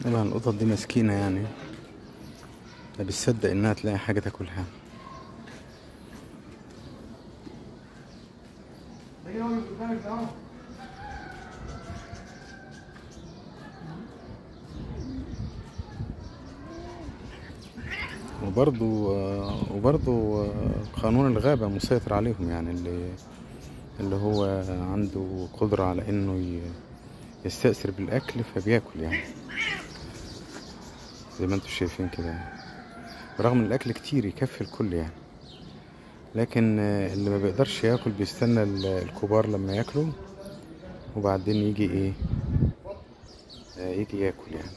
طبعا القطط دي مسكينة يعني ما بتصدق انها تلاقي حاجة تاكلها وبرضو وبرضو قانون الغابة مسيطر عليهم يعني اللي اللي هو عنده قدرة على انه ي- يستأثر بالأكل فبياكل يعني زي ما انتم شايفين كده برغم ان الأكل كتير يكفي الكل يعني لكن آه، اللي ما بيقدرش ياكل بيستنى ال- الكبار لما ياكلوا وبعدين يجي ايه آه، يجي ياكل يعني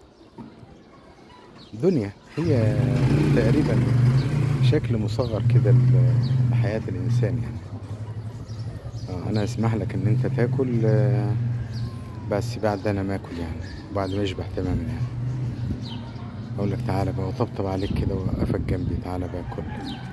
دنيا هي تقريبا شكل مصغر كده ل- لحياة الإنسان يعني آه، أنا أسمح لك إن أنت تاكل آه، بس بعد أنا ما آكل يعني بعد ما أشبع تماما يعني أقول لك تعالى بقى وطبطب عليك كده وأقفك جنبي تعالى بقى كل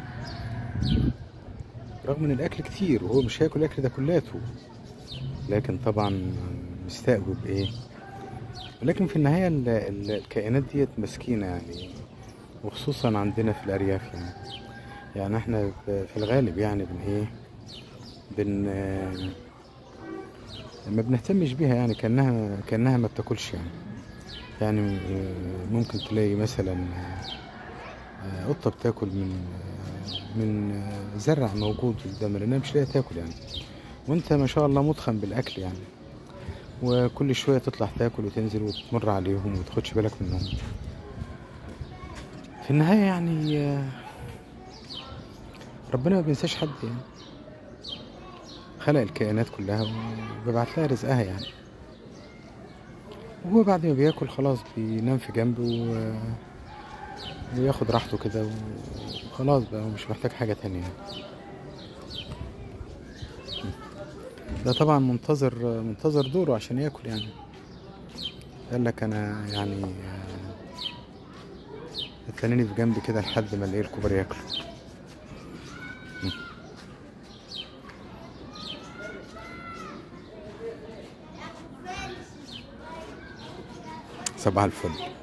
رغم إن الأكل كتير وهو مش هياكل الأكل ده كلاته لكن طبعا مستقوي بإيه ولكن في النهاية ال- ال- الكائنات ديت مسكينة يعني وخصوصا عندنا في الأرياف يعني يعني احنا ب- في الغالب يعني بن ايه بن آه، ما بنهتمش بيها يعني كأنها كأنها ما بتاكلش يعني يعني آه، ممكن تلاقي مثلا آه، قطة بتاكل من آه، من آه، زرع موجود قدامها لأنها مش لاقية تاكل يعني وانت ما شاء الله متخن بالأكل يعني وكل شوية تطلع تاكل وتنزل وتمر عليهم ومتاخدش بالك منهم في النهاية يعني آه، ربنا ما بينساش حد يعني خلق الكائنات كلها وبيبعت لها رزقها يعني وهو بعد ما بياكل خلاص بينام في جنبه و... وياخد راحته كده وخلاص بقى هو مش محتاج حاجة تانية يعني. ده طبعا منتظر منتظر دوره عشان ياكل يعني قال لك انا يعني آه، اتنيني في جنبي كده لحد ما الاقي الكبار ياكلوا صباح الفل